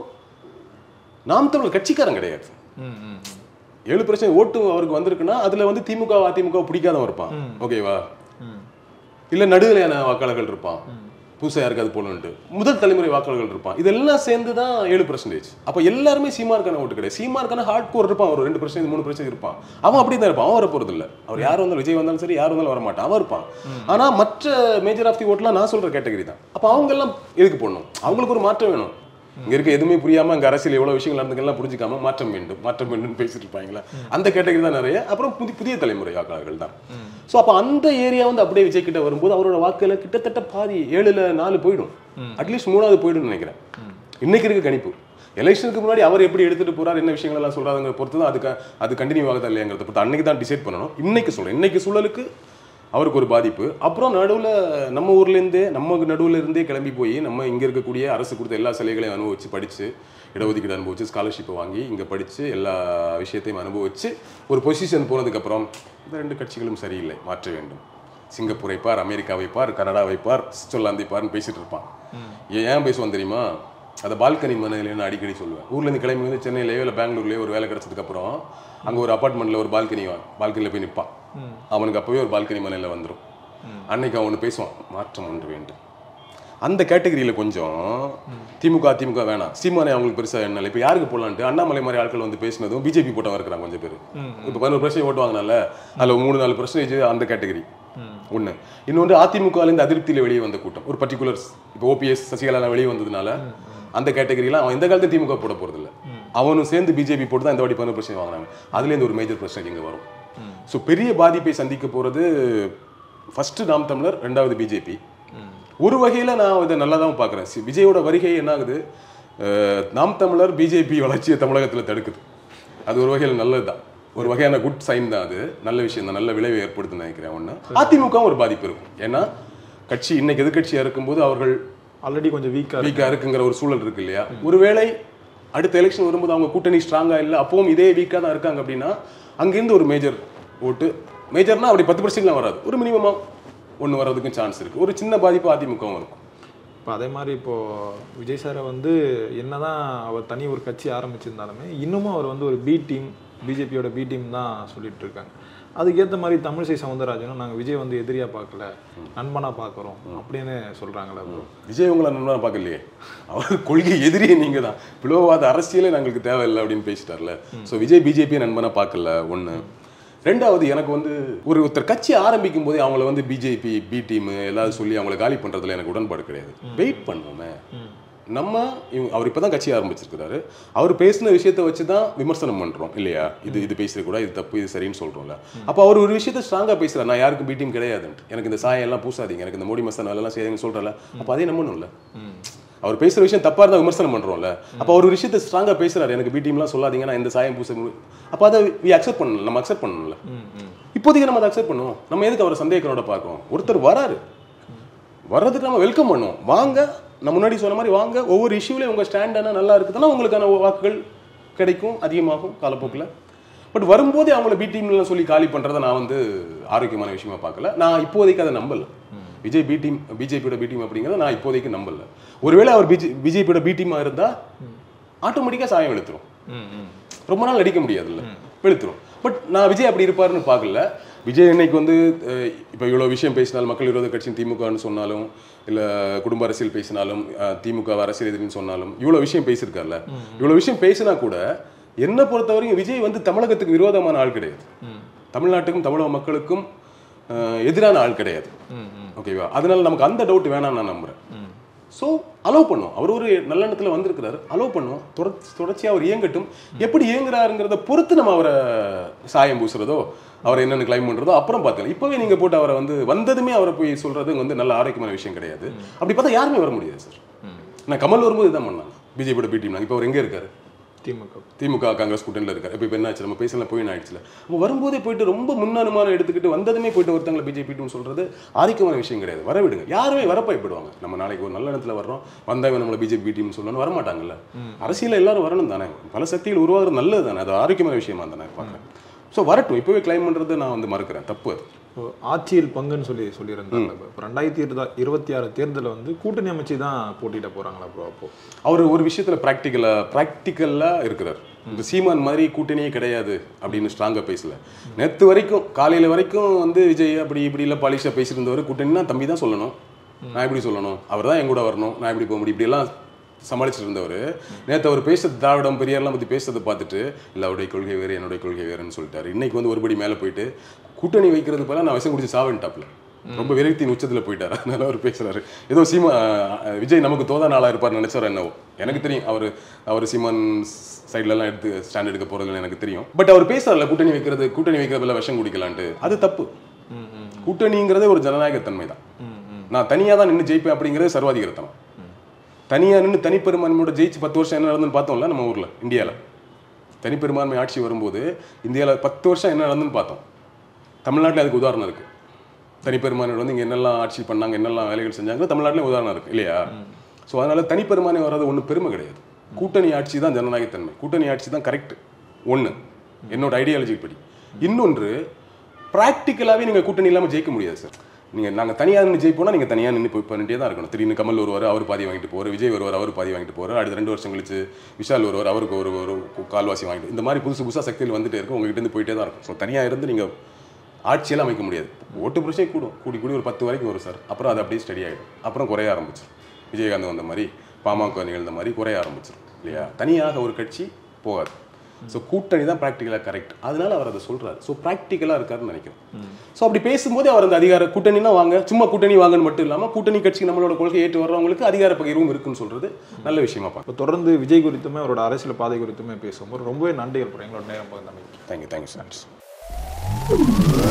நாம் தமிழர் கட்சிக்காரன் கிடையாது ம், ம். ஏழு பர்சன்ட் ஓட்டு அவருக்கு வந்திருக்குன்னா அதுல வந்து திமுக அதிமுக பிடிக்காதவன் இருப்பான் ஓகேவா ம். இல்ல நடுநிலையான வாக்காளர்கள் இருப்பான் புதுசா யாருக்காவது போகணுன்ட்டு முதல் தலைமுறை வாக்காளர்கள் இருப்பான் இதெல்லாம் சேர்ந்து தான் ஏழு பர்சன்டேஜ் அப்ப எல்லாருமே சீமார்க்கான ஓட்டு கிடையாது சீமார்க்கான ஹார்ட் கோர் இருப்பான் ஒரு ரெண்டு பர்சன்ட் மூணு பர்சன்ட் இருப்பான் அவன் அப்படி தான் இருப்பான் அவன் வர போறது இல்ல அவர் யார் வந்தாலும் விஜய் வந்தாலும் சரி யார் வந்தாலும் வர மாட்டான் அவன் இருப்பான் ஆனா மற்ற மேஜர் ஆஃப் தி ஓட்லாம் நான் சொல்ற கேட்டகரி தான் அப்ப அவங்க எல்லாம் எதுக்கு போடணும் அவங்களுக்கு ஒரு மாற்றம் வேணும் இங்க இருக்க எதுவுமே புரியாம அங்க அரசியல் எவ்வளவு விஷயங்கள் நடந்துக்கெல்லாம் புரிஞ்சுக்காம மாற்றம் வேண்டும் மாற்றம் வேண்டும் பேசிட்டு இருப்பாங்களா அந்த கேட்டகரி தான் நிறைய அப்புறம் புதிய புதிய தலைமுறை வாக்காளர்கள் தான் சோ அப்ப அந்த ஏரியா வந்து அப்படியே விஜய் கிட்ட வரும்போது அவரோட வாக்குல கிட்டத்தட்ட பாதி ஏழுல நாலு போயிடும் அட்லீஸ்ட் மூணாவது போயிடும்னு நினைக்கிறேன் இன்னைக்கு இருக்க கணிப்பு எலெக்ஷனுக்கு முன்னாடி அவர் எப்படி எடுத்துட்டு போறாரு என்ன விஷயங்கள் எல்லாம் சொல்றாருங்கிற பொறுத்து தான் அதுக்கு அது கண்டினியூ ஆகுதா இல்லையாங்கிறத பொறுத்து அன்னைக்கு தான் டிசைட் பண்ணணும் இன்னைக்கு சொல்றேன் இன்னைக்கு சூழலுக்கு அவருக்கு ஒரு பாதிப்பு அப்புறம் நடுவில் நம்ம ஊர்லேருந்தே நம்ம நடுவுல இருந்தே கிளம்பி போய் நம்ம இங்கே இருக்கக்கூடிய அரசு கொடுத்த எல்லா சலுகைகளையும் அனுபவிச்சு படித்து இடஒதுக்கீடு அனுபவிச்சு ஸ்காலர்ஷிப்பை வாங்கி இங்கே படித்து எல்லா விஷயத்தையும் அனுபவிச்சு ஒரு பொசிஷன் போனதுக்கப்புறம் இந்த ரெண்டு கட்சிகளும் சரியில்லை மாற்ற வேண்டும் சிங்கப்பூரை பார் அமெரிக்காவை பார் கனடாவை பார் சுவிட்சர்லாந்தை பார்னு பேசிட்டு இருப்பான் ஏன் ஏன் பேசுவான் தெரியுமா அதை பால்கனி மனையில நான் அடிக்கடி சொல்லுவேன் ஊர்ல இருந்து கிளம்பி வந்து சென்னையிலேயோ இல்லை பெங்களூர்லயோ ஒரு வேலை கிடைச்சதுக்கு அப்புறம் அங்க ஒரு அபார்ட்மெண்ட்ல ஒரு பால்கனி பால்கனியில் போய் நிற்பான் அவனுக்கு அப்பவே ஒரு பால்கனி மனையில வந்துடும் அன்னைக்கு அவனு பேசுவான் மாற்றம் ஒன்று வேண்டும் அந்த கேட்டகரியில கொஞ்சம் திமுக அதிமுக வேணாம் சீமானே அவங்களுக்கு பெருசா என்ன இல்லை இப்போ யாருக்கு போடலான்ட்டு அண்ணாமலை மாதிரி ஆட்கள் வந்து பேசினதும் பிஜேபி போட்டவங்க இருக்கிறாங்க கொஞ்சம் பேர் இப்போ பதினோரு பர்சன்டேஜ் ஓட்டு வாங்கினால அதில் மூணு நாலு பர்சன்டேஜ் அந்த கேட்டகரி ஒண்ணு இன்னொன்று அதிமுகலேருந்து அதிருப்தியில வெளியே வந்த கூட்டம் ஒரு பர்டிகுலர்ஸ் இப்போ ஓபிஎஸ் சசிகலா வெளியே வந்ததுனால அந்த கேட்டகரியில அவன் எந்த காலத்துல திமுக போட போறது இல்ல அவனும் சேர்ந்து பிஜேபி போட்டு தான் இந்த வாட்டி பதினோரு பர்சன்ட் வாங்கினாங்க அதுலேருந்து ஒரு மேஜர் பிரச்சனை இங்க வரும் ஸோ பெரிய பாதிப்பை சந்திக்க போறது ஃபர்ஸ்ட் நாம் தமிழர் ரெண்டாவது பிஜேபி ஒரு வகையில நான் இதை நல்லா தான் பார்க்குறேன் விஜயோட வருகை என்ன ஆகுது அஹ், நாம் தமிழர் பிஜேபி வளர்ச்சியை தமிழகத்துல தடுக்குது அது ஒரு வகையில் நல்லதுதான் ஒரு வகையான குட் சைன் தான் அது நல்ல விஷயம் தான் நல்ல விளைவை ஏற்படுத்துன்னு நினைக்கிறேன் ஒண்ணு அதிமுகவும் ஒரு பாதிப்பு இருக்கும் ஏன்னா கட்சி இன்னைக்கு எதிர்க்கட்சியா இருக்கும்போது அவர்கள் ஆல்ரெடி கொஞ்சம் வீக்கா வீக்கா இருக்குங்கிற ஒரு சூழல் இருக்கு இல்லையா ஒருவேளை அடுத்த எலெக்ஷன் வரும்போது அவங்க கூட்டணி ஸ்ட்ராங்கா இல்ல அப்பவும் இதே வீக்கா தான் இருக்காங்க அப்படின்னா அங்கிருந்து ஒரு மேஜர் ஓட்டு மேஜர்னா அப்படி பத்து பர்சன்ட்லாம் வராது ஒரு மினிமமா ஒன்று வர்றதுக்கும் சான்ஸ் இருக்கு ஒரு சின்ன பாதிப்பு அதிமுகவும் இருக்கும் இப்போ அதே மாதிரி இப்போ விஜய் சாரை வந்து என்னதான் அவர் தனி ஒரு கட்சி ஆரம்பிச்சிருந்தாலுமே இன்னமும் அவர் வந்து ஒரு பி டீம் பிஜேபியோட பி டீம் தான் சொல்லிட்டு இருக்காங்க அதுக்கேற்ற மாதிரி தமிழிசை சவுந்தரராஜனும் நாங்கள் விஜய் வந்து எதிரியா பார்க்கல நண்பனா பார்க்குறோம் அப்படின்னு சொல்றாங்களே bro. விஜய் உங்களை நண்பனா பார்க்கலையே அவர் கொள்கை எதிரியே நீங்க தான் பிளவாத அரசியலே நாங்களுக்கு தேவையில்லை அப்படின்னு பேசிட்டார்ல ஸோ விஜய் பிஜேபி நண்பனா பார்க்கல ஒண்ணு ரெண்டாவது எனக்கு வந்து ஒரு ஒருத்தர் கட்சி ஆரம்பிக்கும் போதே அவங்கள வந்து பிஜேபி பி டீம் எல்லாரும் சொல்லி அவங்கள காலி பண்றதுல எனக்கு உடன்பாடு கிடையாது வெயிட் பண்ணுவோமே நம்ம இவங்க அவர் இப்பதான் கட்சி ஆரம்பிச்சிருக்கிறாரு அவர் பேசின விஷயத்தை வச்சு தான் விமர்சனம் பண்றோம் இல்லையா இது இது பேசுறது கூட இது தப்பு இது சரின்னு சொல்றோம்ல அப்போ அவர் ஒரு விஷயத்த ஸ்ட்ராங்கா பேசுறாரு நான் யாருக்கும் பி டீம் கிடையாதுன்ட்டு எனக்கு இந்த சாயம் எல்லாம் பூசாதீங்க எனக்கு இந்த மோடி மசாலா எல்லாம் செய்யுங்கன்னு சொல்றல அப்போ அதே நம்பணும்ல அவர் பேசுற விஷயம் தப்பா இருந்தா விமர்சனம் பண்றோம்ல அப்போ அவர் ஒரு விஷயத்தை ஸ்ட்ராங்கா பேசுறாரு எனக்கு பி டீம்லாம் சொல்லாதீங்க நான் இந்த சாயம் பூச மு- அப்போ அதை வி அக்செப்ட் பண்ணல நம்ம அக்செப்ட் பண்ணணும்ல இப்போதைக்கு நம்ம அதை அக்செப்ட் பண்ணுவோம் நம்ம எதுக்கு அவரை சந்தேகனோட பார்க்கறோம் ஒருத்தர் வராரு வர்றதுக்கு நம்ம வெல்கம் பண்ணுவோம் வாங்க நான் முன்னாடி சொன்ன மாதிரி வாங்க ஒவ்வொரு இஷ்யூலையும் உங்க ஸ்டாண்ட் என்ன நல்லா இருக்குதுன்னா உங்களுக்கான வாக்குகள் கிடைக்கும் அதிகமாகும் காலப்போக்கில் பட் வரும்போதே அவங்கள பி டீம்ல சொல்லி காலி பண்றதை நான் வந்து ஆரோக்கியமான விஷயமா பார்க்கல நான் இப்போதைக்கு அதை நம்பல விஜய் பி டீம் பிஜேபியோட பி டீம் அப்படிங்கிறத நான் இப்போதைக்கு நம்பல ஒருவேளை அவர் பிஜே பிஜேபியோட பி டீமா இருந்தா ஆட்டோமேட்டிக்கா சாயம் எடுத்துரும் ம் ம் ரொம்ப நாள் அடிக்க முடியாதுல்ல வெளுத்துரும் பட் நான் விஜய் அப்படி இருப்பாருன்னு பார்க்கல விஜய் இன்னைக்கு வந்து அஹ், இப்போ இவ்வளோ விஷயம் பேசினாலும் மக்கள் விரோத கட்சியின் திமுகன்னு சொன்னாலும் இல்லை குடும்ப அரசியல் பேசினாலும் அஹ், திமுக அரசியல் எதிரின்னு சொன்னாலும் இவ்வளோ விஷயம் பேசியிருக்காருல்ல இவ்வளோ விஷயம் பேசினா கூட என்னை பொறுத்தவரைக்கும் விஜய் வந்து தமிழகத்துக்கு விரோதமான ஆள் கிடையாது தமிழ்நாட்டுக்கும் தமிழக மக்களுக்கும் அஹ், எதிரான ஆள் கிடையாது ம் ம் ஓகேவா அதனால நமக்கு அந்த டவுட் வேணாம்னு நான் நம்புறேன் ஸோ அலோவ் பண்ணுவோம் அவர் ஒரு நல்ல எண்ணத்துல வந்திருக்கிறாரு அலோவ் பண்ணுவோம் தொடர்ச்சி தொடர்ச்சியாக அவர் இயங்கட்டும் எப்படி இயங்குறாருங்கிறத பொறுத்து நம்ம அவரை சாயம் பூசுறதோ அவரை என்னென்னு கிளைம் பண்றதோ அப்புறம் பார்த்துக்கலாம் இப்போவே நீங்க போட்டு அவரை வந்து வந்ததுமே அவரை போய் சொல்றது வந்து நல்ல ஆரோக்கியமான விஷயம் கிடையாது அப்படி பார்த்தா யாருமே வர முடியாது சார் நான் கமல் வரும்போது இதான் பண்ணாங்க பிஜேபியோட பி டீம் இப்போ அவர் எங்க இருக்காரு திமுக திமுக காங்கிரஸ் கூட்டணியில் இருக்காரு இப்போ இப்போ என்னாச்சு நம்ம பேசல போய் ஆயிடுச்சுல அப்போ வரும்போதே போயிட்டு ரொம்ப முன்னனுமானம் எடுத்துக்கிட்டு வந்ததுமே போயிட்டு ஒருத்தங்களை பிஜேபின்னு சொல்றது ஆதிக்கமான விஷயம் கிடையாது வர விடுங்க யாருமே வர பயப்படுவாங்க நம்ம நாளைக்கு ஒரு நல்ல இடத்துல வர்றோம் வந்தா இவன் நம்மளை பிஜேபி டீம் சொல்லணும் வரமாட்டாங்கல்ல அரசியல் எல்லாரும் வரணும் தானே பல சக்திகள் உருவாகிறது நல்லது தானே அது ஆரோக்கியமான விஷயமா தானே பார்க்குறேன் ஸோ வரட்டும் இப்போவே கிளைம் பண்ணுறது நான் வந்து மறுக்கிறேன் தப்பு அது இப்போ ஆட்சியில் பங்குன்னு சொல்லி சொல்லியிருந்தாங்க இப்போ ரெண்டாயிரத்தி இருபதா இருபத்தி ஆறு தேர்தலில் வந்து கூட்டணி அமைச்சு தான் போட்டியிட போறாங்களா ப்ரோ அப்போ அவர் ஒரு விஷயத்துல ப்ராக்டிக்கலா ப்ராக்டிக்கலா இருக்கிறார் இந்த சீமான் மாதிரி கூட்டணியே கிடையாது அப்படின்னு ஸ்ட்ராங்கா பேசல நேத்து வரைக்கும் காலையில வரைக்கும் வந்து விஜய் அப்படி இப்படி இல்ல பாலிஷா பேசியிருந்தவர் கூட்டணினா தம்பி தான் சொல்லணும் நான் எப்படி சொல்லணும் அவர் தான் என் கூட வரணும் நான் எப்படி போக முடியும் இப்படி எல்லாம் சமாளிச்சுட்டு இருந்தவர் நேத்து அவர் பேசுறது திராவிடம் பெரியார்லாம் பத்தி பேசுறதை பார்த்துட்டு இல்ல அவருடைய கொள்கை வேறு என்னுடைய கொள்கை வேறுன்னு சொல்லிட்டாரு இன்னைக்கு வந்து ஒருபடி மேல போயிட்டு கூட்டணி வைக்கிறது போல நான் விஷம் குடிச்சு சாவன்ட்டாப்ல ரொம்ப விரக்தியின் உச்சத்துல போயிட்டாரு அதனால அவர் பேசுறாரு ஏதோ சீமா அஹ், விஜய் நமக்கு தோதா நாளா இருப்பார் நினைச்சார் என்னவோ எனக்கு தெரியும் அவர் அவர் சீமான் சைட்ல எல்லாம் எடுத்து ஸ்டாண்ட் எடுக்க போறதுல எனக்கு தெரியும் பட் அவர் பேசுறாருல கூட்டணி வைக்கிறது கூட்டணி வைக்கிறதுல விஷம் குடிக்கலான்ட்டு அது தப்பு கூட்டணிங்கிறதே ஒரு ஜனநாயக தன்மை தான் நான் தனியா தான் நின்று ஜெயிப்பேன் அப்படிங்கிறது சர்வாதிகாரத்தனம் தனியா நின்று தனிப்பெரும்பான்மையோட ஜெயிச்சு பத்து வருஷம் என்ன நடந்துன்னு பார்த்தோம்ல நம்ம ஊர்ல இந்தியால தனிப்பெரும்பான்மை ஆட்சி வரும்போது இந்தியால பத்து வருஷம் என்ன நடந்துன்னு பார்த்தோம் தமிழ்நாட்டில் அதுக்கு உதாரணம் இருக்கு தனிப்பெருமானோர் வந்து இங்க என்னெல்லாம் ஆட்சி பண்ணாங்க என்னெல்லாம் வேலைகள் செஞ்சாங்க தமிழ்நாட்டிலே உதாரணம் இருக்கு இல்லையா ஸோ அதனால தனிப்பெருமானை வர்றது ஒன்றும் பெருமை கிடையாது கூட்டணி ஆட்சி தான் ஜனநாயகத்தன்மை கூட்டணி ஆட்சி தான் கரெக்ட் ஒன்று என்னோட ஐடியாலஜி படி இன்னொன்று ப்ராக்டிக்கலாகவே நீங்கள் கூட்டணி இல்லாமல் ஜெயிக்க முடியாது சார் நீங்கள் நாங்கள் தனியாக நின்று ஜெயிப்போம்னா நீங்கள் தனியாக நின்று போய் பண்ணிட்டே தான் இருக்கணும் திடீர்னு கமல் வருவார் அவர் பாதி வாங்கிட்டு போவார் விஜய் வருவார் அவர் பாதி வாங்கிட்டு போவார் அடுத்த ரெண்டு வருஷம் கழிச்சு விஷால் வருவார் அவருக்கு ஒரு ஒரு கால்வாசி வாங்கிட்டு இந்த மாதிரி புதுசு புதுசாக சக்திகள் வந்துட்டே இருக்கும் உங்ககிட்ட இருந்து போயிட்டே தான் இருக்கும் ஸோ தனியாக இருந்து நீங்கள் ஆட்சியெல்லாம் அமைக்க முடியாது ஓட்டு பிரச்சனை கூடும் கூடி கூடி ஒரு பத்து வரைக்கும் வரும் சார் அப்புறம் அது அப்படியே ஸ்டடி ஆகிடும் அப்புறம் குறைய ஆரம்பிச்சிடும் விஜயகாந்த் வந்த மாதிரி பாமக நிகழ்ந்த மாதிரி குறைய ஆரம்பிச்சிடும் இல்லையா தனியாக ஒரு கட்சி போகாது ஸோ கூட்டணி தான் ப்ராக்டிக்கலாக கரெக்ட் அதனால அவர் அதை சொல்றாரு ஸோ ப்ராக்டிக்கலாக இருக்காருன்னு நினைக்கிறேன் ஸோ அப்படி பேசும்போது அவர் அந்த அதிகார கூட்டணினா வாங்க சும்மா கூட்டணி வாங்கன்னு மட்டும் இல்லாமல் கூட்டணி கட்சி நம்மளோட கொள்கை ஏற்று வர்றவங்களுக்கு அதிகார பகிர்வும் இருக்குன்னு சொல்றது நல்ல விஷயமா பார்க்க இப்போ தொடர்ந்து விஜய் குறித்துமே அவரோட அரசியல் பாதை குறித்துமே பேசும்போது ரொம்பவே நன்றிகள் ப்ரோ எங்களோட நேரம் பகிர்ந்தமைக்கு தேங்க்யூ தேங்க்யூ சார்